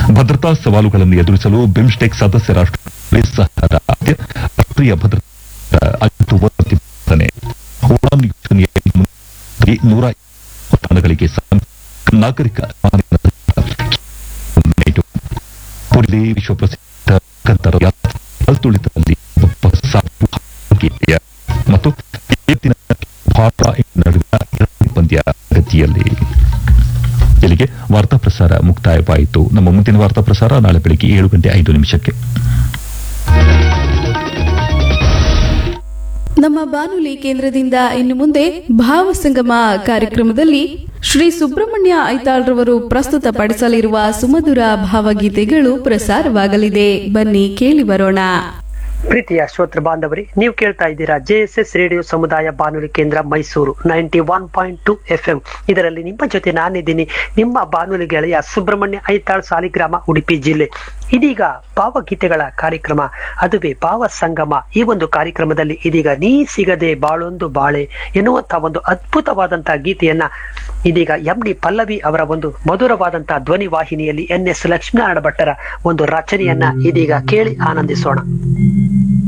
ಭದ್ರತಾ ಸವಾಲುಗಳನ್ನು ಎದುರಿಸಲು ಬಿಮ್ಸ್ಟೆಕ್ ಸದಸ್ಯ ರಾಷ್ಟ್ರಗಳಲ್ಲಿ ಸಹಕಾರ ಅಗತ್ಯ. ರಾಷ್ಟ್ರೀಯ ಭದ್ರತಾ ಅಗತ್ಯ ವರ್ತಿಸುತ್ತಾನೆ ಉಡಾನ್ ಯೋಜನೆಯಲ್ಲಿ ಮುನ್ನೂರ ನೂರ ಇಪ್ಪತ್ತು ಸ್ಥಾನಗಳಿಗೆ ಸಂಬಂಧಿಸಿದ ನಾಗರಿಕ ವಿಮಾನಯಾನ ನೇಟು. ಪುರಿ ವಿಶ್ವಪ್ರಸಿದ್ಧ ಕಂತರ ಯಾತ್ರೆ ಕಲ್ತುಳಿತದಲ್ಲಿ ಒಬ್ಬ ಸಾವು ಹಾಗೆಯೇ ಮತ್ತು ಏತಿನ ಭಾರತ ನಡುವಿನ ಎರಡನೇ ಪಂದ್ಯ ಗತಿಯಲ್ಲಿ ಇಲ್ಲಿಗೆ ವಾರ್ತಾ ಪ್ರಸಾರ ಮುಕ್ತಾಯವಾಯಿತು ನಮ್ಮ ಮುಂದಿನ ವಾರ್ತಾ ಪ್ರಸಾರ ನಾಳೆ ಬೆಳಿಗ್ಗೆ ಏಳು ಗಂಟೆ ಐದು ನಿಮಿಷಕ್ಕೆ ನಮ್ಮ ಬಾನುಲಿ ಕೇಂದ್ರದಿಂದ ಇನ್ನು ಮುಂದೆ ಭಾವಸಂಗಮ ಕಾರ್ಯಕ್ರಮದಲ್ಲಿ ಶ್ರೀ ಸುಬ್ರಹ್ಮಣ್ಯ ಐತಾಳ್ರವರು ಪ್ರಸ್ತುತಪಡಿಸಲಿರುವ ಸುಮಧುರ ಭಾವಗೀತೆಗಳು ಪ್ರಸಾರವಾಗಲಿದೆ ಬನ್ನಿ ಕೇಳಿ ಬರೋಣ ಪ್ರೀತಿಯ ಶ್ರೋತೃ ಬಾಂಧವರೇ ನೀವು ಕೇಳ್ತಾ ಇದ್ದೀರಾ ಜೆಎಸ್ಎಸ್ ರೇಡಿಯೋ ಸಮುದಾಯ ಬಾನುಲಿ ಕೇಂದ್ರ Mysuru ninety one point two F M ಇದರಲ್ಲಿ ನಿಮ್ಮ ಜೊತೆ ನಾನಿದ್ದೀನಿ ನಿಮ್ಮ ಬಾನುಲಿ ಗೆಳೆಯ ಸುಬ್ರಹ್ಮಣ್ಯ ಐತಾಳ್ ಸಾಲಿಗ್ರಾಮ ಉಡುಪಿ ಜಿಲ್ಲೆ ಇದೀಗ ಭಾವಗೀತೆಗಳ ಕಾರ್ಯಕ್ರಮ ಅದುವೇ ಭಾವ ಸಂಗಮ ಈ ಒಂದು ಕಾರ್ಯಕ್ರಮದಲ್ಲಿ ಇದೀಗ ನೀ ಸಿಗದೆ ಬಾಳೊಂದು ಬಾಳೆ ಎನ್ನುವಂತಹ ಒಂದು ಅದ್ಭುತವಾದಂತಹ ಗೀತೆಯನ್ನ ಇದೀಗ ಎಂ ಡಿ ಪಲ್ಲವಿ ಅವರ ಒಂದು ಮಧುರವಾದಂತಹ ಧ್ವನಿ ವಾಹಿನಿಯಲ್ಲಿ ಎನ್ ಎಸ್ ಲಕ್ಷ್ಮೀನಾರಾಯಣ ಭಟ್ಟರ ಒಂದು ರಚನೆಯನ್ನ ಇದೀಗ ಕೇಳಿ ಆನಂದಿಸೋಣ